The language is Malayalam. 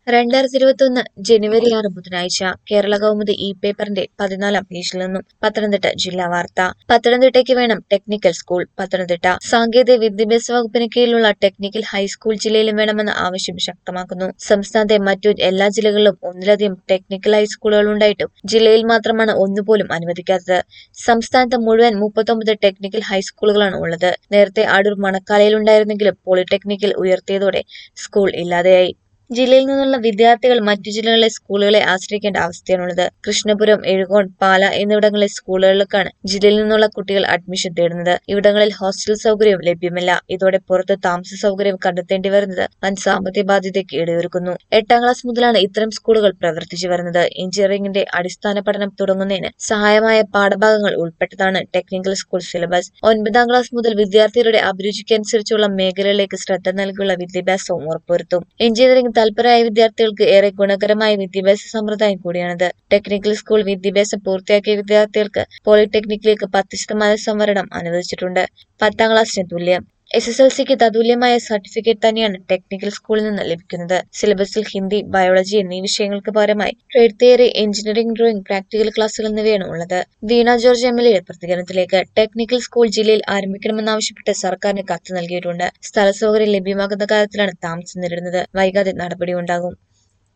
രണ്ടായിരത്തി ഇരുപത്തിയൊന്ന് ജനുവരി ആറ് ബുധനാഴ്ച കേരള കൗമുദി ഇ പേപ്പറിന്റെ പതിനാലാം പേജിൽ നിന്നും പത്തനംതിട്ട ജില്ലാ വാർത്ത പത്തനംതിട്ടയ്ക്ക് വേണം ടെക്നിക്കൽ സ്കൂൾ പത്തനംതിട്ട സാങ്കേതിക വിദ്യാഭ്യാസ വകുപ്പിന് കീഴിലുള്ള ടെക്നിക്കൽ ഹൈസ്കൂൾ ജില്ലയിലും വേണമെന്ന ആവശ്യം ശക്തമാക്കുന്നു സംസ്ഥാനത്തെ മറ്റു എല്ലാ ജില്ലകളിലും ഒന്നിലധികം ടെക്നിക്കൽ ഹൈസ്കൂളുകൾ ഉണ്ടായിട്ടും ജില്ലയിൽ മാത്രമാണ് ഒന്നുപോലും അനുവദിക്കാത്തത് സംസ്ഥാനത്ത് മുഴുവൻ മുപ്പത്തൊമ്പത് ടെക്നിക്കൽ ഹൈസ്കൂളുകളാണ് ഉള്ളത് നേരത്തെ അടൂർ മണക്കാലയിൽ ഉണ്ടായിരുന്നെങ്കിലും പോളിടെക്നിക്കൽ ഉയർത്തിയതോടെ സ്കൂൾ ഇല്ലാതെയായി ജില്ലയിൽ നിന്നുള്ള വിദ്യാർത്ഥികൾ മറ്റു ജില്ലകളിലെ സ്കൂളുകളെ ആശ്രയിക്കേണ്ട അവസ്ഥയാണുള്ളത് കൃഷ്ണപുരം എഴുകോൺ പാല എന്നിവിടങ്ങളിലെ സ്കൂളുകളിലേക്കാണ് ജില്ലയിൽ നിന്നുള്ള കുട്ടികൾ അഡ്മിഷൻ തേടുന്നത് ഇവിടങ്ങളിൽ ഹോസ്റ്റൽ സൗകര്യവും ലഭ്യമല്ല ഇതോടെ പുറത്ത് താമസ സൗകര്യം കണ്ടെത്തേണ്ടി വരുന്നത് വൻ സാമ്പത്തിക ബാധ്യതയ്ക്ക് ഇടയൊരുക്കുന്നു എട്ടാം ക്ലാസ് മുതലാണ് ഇത്തരം സ്കൂളുകൾ പ്രവർത്തിച്ചു വരുന്നത് എഞ്ചിനീയറിംഗിന്റെ അടിസ്ഥാന പഠനം തുടങ്ങുന്നതിന് സഹായമായ പാഠഭാഗങ്ങൾ ഉൾപ്പെട്ടതാണ് ടെക്നിക്കൽ സ്കൂൾ സിലബസ് ഒൻപതാം ക്ലാസ് മുതൽ വിദ്യാർത്ഥികളുടെ അഭിരുചിക്കനുസരിച്ചുള്ള മേഖലകളിലേക്ക് ശ്രദ്ധ നൽകിയുള്ള വിദ്യാഭ്യാസവും ഉറപ്പുവരുത്തും എഞ്ചിനീയറിംഗ് താൽപരരായ വിദ്യാർത്ഥികൾക്ക് ഏറെ ഗുണകരമായ വിദ്യാഭ്യാസ സമ്പ്രദായം കൂടിയാണിത് ടെക്നിക്കൽ സ്കൂൾ വിദ്യാഭ്യാസം പൂർത്തിയാക്കിയ വിദ്യാർത്ഥികൾക്ക് പോളിടെക്നിക്കിലേക്ക് പത്ത് ശതമാനം സംവരണം അനുവദിച്ചിട്ടുണ്ട് പത്താം ക്ലാസ്സിന് തുല്യം എസ് എസ് എൽ സിക്ക് തതുല്യമായ സർട്ടിഫിക്കറ്റ് തന്നെയാണ് ടെക്നിക്കൽ സ്കൂളിൽ നിന്ന് ലഭിക്കുന്നത് സിലബസിൽ ഹിന്ദി ബയോളജി എന്നീ വിഷയങ്ങൾക്ക് പകരമായി trade theory engineering drawing practical ക്ലാസുകൾ എന്നിവയാണ് ഉള്ളത് വീണ ജോർജ് എം എൽ എയുടെ പ്രതികരണത്തിലേക്ക് ടെക്നിക്കൽ സ്കൂൾ ജില്ലയിൽ ആരംഭിക്കണമെന്നാവശ്യപ്പെട്ട് സർക്കാരിന് കത്ത് നൽകിയിട്ടുണ്ട് സ്ഥല സൗകര്യം ലഭ്യമാക്കുന്ന കാര്യത്തിലാണ് താമസം നേരിടുന്നത് വൈകാതെ നടപടിയുണ്ടാകും